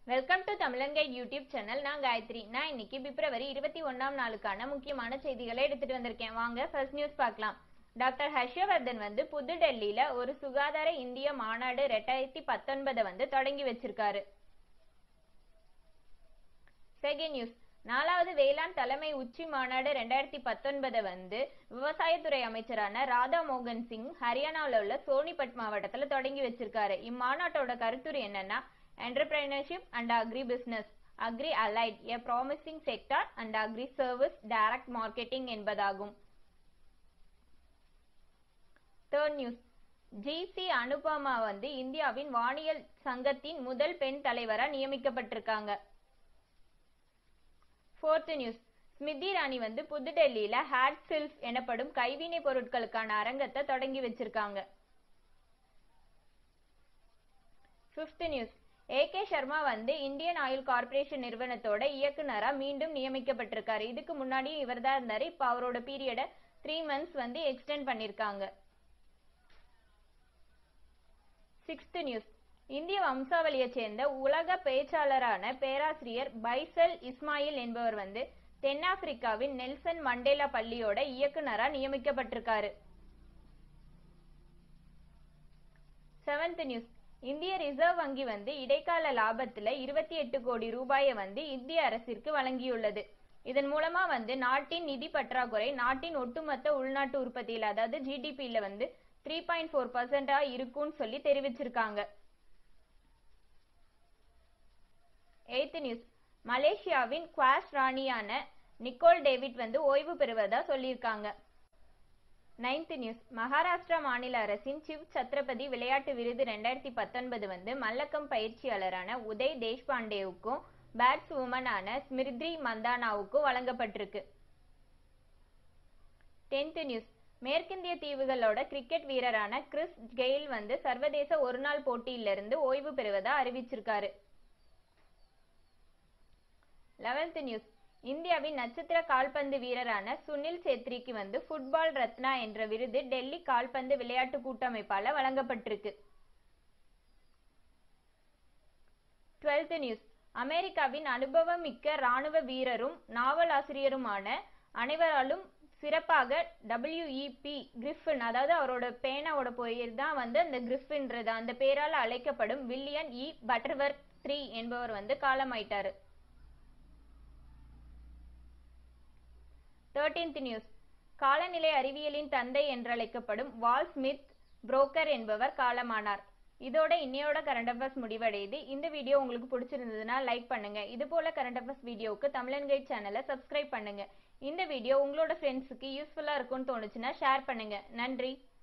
welcome to Tamilan guide YouTube channel நான் காயத்ரி நான் இன்னைக்கு பிப்ரவரி இருபத்தி ஒண்ணாம் நாளுக்கான முக்கியமான செய்திகளை எடுத்துட்டு வந்திருக்கேன் வாங்க ஃபர்ஸ்ட் நியூஸ் பார்க்கலாம் டாக்டர் ஹர்ஷவர்தன் வந்து புது டெல்லியில ஒரு சுகாதார இந்திய மாநாடு ரெண்டாயிரத்தி பத்தொன்பதை வந்து தொடங்கி வச்சிருக்காரு செகண்ட் நியூஸ் நாலாவது வேளாண் தலைமை உச்சி மாநாடு ரெண்டாயிரத்தி பத்தொன்பதை வந்து விவசாயத்துறை அமைச்சரான ராதா மோகன் சிங் ஹரியானாவில் உள்ள சோனிபட் மாவட்டத்துல தொடங்கி வச்சிருக்காரு இம்மாநாட்டோட கருத்துரு என்னன்னா entrepreneurship and agri business agri allied a promising sector and agri service direct marketing என்பதாகும் தேர்ட் நியூஸ் ஜிசி அனுபமா வந்து இந்தியாவின் வானியல் சங்கத்தின் முதல் பெண் தலைவரா நியமிக்கப்பட்டிருக்காங்க ஃபோர்த் நியூஸ் ஸ்மிருதி இரானி வந்து புதுடெல்லியில ஹேட் சில்ஸ் எனப்படும் கைவினை பொருட்களுக்கான அரங்கத்தை தொடங்கி வச்சிருக்காங்க ஃபிஃப்த் நியூஸ் ஏகே சர்மா வந்து இந்தியன் ஆயில் கார்பரேஷன் நிறுவனத்தோட இயக்குனரா மீண்டும் நியமிக்கப்பட்டிருக்காரு இதுக்கு முன்னாடி இவர் தான் இருந்தாரு இப்ப அவரோட பீரியட த்ரீ மந்த்ஸ் வந்து எக்ஸ்டெண்ட் பண்ணிருக்காங்க சிக்ஸ்த் நியூஸ் இந்திய வம்சாவளியை சேர்ந்த உலக பேச்சாளரான பேராசிரியர் பைசல் இஸ்மாயில் என்பவர் வந்து தென்னாப்பிரிக்காவின் நெல்சன் மண்டேலா பள்ளியோட இயக்குனரா நியமிக்கப்பட்டிருக்காரு செவன்த் நியூஸ் இந்திய ரிசர்வ் வங்கி வந்து இடைக்கால லாபத்துல இருபத்தி எட்டு கோடி ரூபாயை வந்து இந்திய அரசிற்கு வழங்கியுள்ளது இதன் மூலமா வந்து நாட்டின் நிதி பற்றாக்குறை நாட்டின் ஒட்டுமொத்த உள்நாட்டு உற்பத்தியில அதாவது ஜிடிபியில வந்து த்ரீ பாயிண்ட் ஃபோர் பர்சன்டா இருக்கும்னு சொல்லி தெரிவிச்சிருக்காங்க எய்த் நியூஸ் மலேசியாவின் குவாஷ் ராணியான நிக்கோல் டேவிட் வந்து ஓய்வு பெறுவதா சொல்லியிருக்காங்க நைன்த் நியூஸ் மகாராஷ்டிரா மாநில அரசின் சிவ் சத்ரபதி விளையாட்டு விருது ரெண்டாயிரத்தி பத்தொன்பது வந்து மல்லக்கம் பயிற்சியாளரான உதய் தேஷ்பாண்டேவுக்கும் பேட்ஸ் உமனான ஸ்மிருதி மந்தானாவுக்கும் வழங்கப்பட்டிருக்கு டென்த் நியூஸ் மேற்கிந்திய தீவுகளோட கிரிக்கெட் வீரரான கிறிஸ் கெயில் வந்து சர்வதேச ஒருநாள் போட்டியிலிருந்து ஓய்வு பெறுவதா அறிவிச்சிருக்காரு லெவன்த் நியூஸ் இந்தியாவின் நட்சத்திர கால்பந்து வீரரான சுனில் சேத்ரிக்கு வந்து ஃபுட்பால் ரத்னா என்ற விருது டெல்லி கால்பந்து விளையாட்டு கூட்டமைப்பால வழங்கப்பட்டிருக்கு டுவெல்த் நியூஸ் அமெரிக்காவின் அனுபவமிக்க ராணுவ வீரரும் நாவலாசிரியருமான அனைவராலும் சிறப்பாக டபிள்யூஇபி கிரிஃபின் அதாவது அவரோட பேனாவோட பெயர் தான் வந்து அந்த கிரிஃபின்றது அந்த பேரால் அழைக்கப்படும் வில்லியன் இ பட்டர்வர்த் த்ரீ என்பவர் வந்து காலமாயிட்டாரு தேர்டீன்த் நியூஸ் காலநிலை அறிவியலின் தந்தை என்றழைக்கப்படும் வால் ஸ்மித் புரோக்கர் என்பவர் காலமானார் இதோட இன்னையோட கரண்ட் அஃபேர்ஸ் முடிவடையுது இந்த வீடியோ உங்களுக்கு பிடிச்சிருந்ததுன்னா லைக் பண்ணுங்க இது போல கரண்ட் அஃபேர்ஸ் வீடியோவுக்கு தமிழன் கைட் சேனலை சப்ஸ்கிரைப் பண்ணுங்க இந்த வீடியோ உங்களோட ஃப்ரெண்ட்ஸுக்கு யூஸ்ஃபுல்லா இருக்கும்னு தோணுச்சுன்னா ஷேர் பண்ணுங்க நன்றி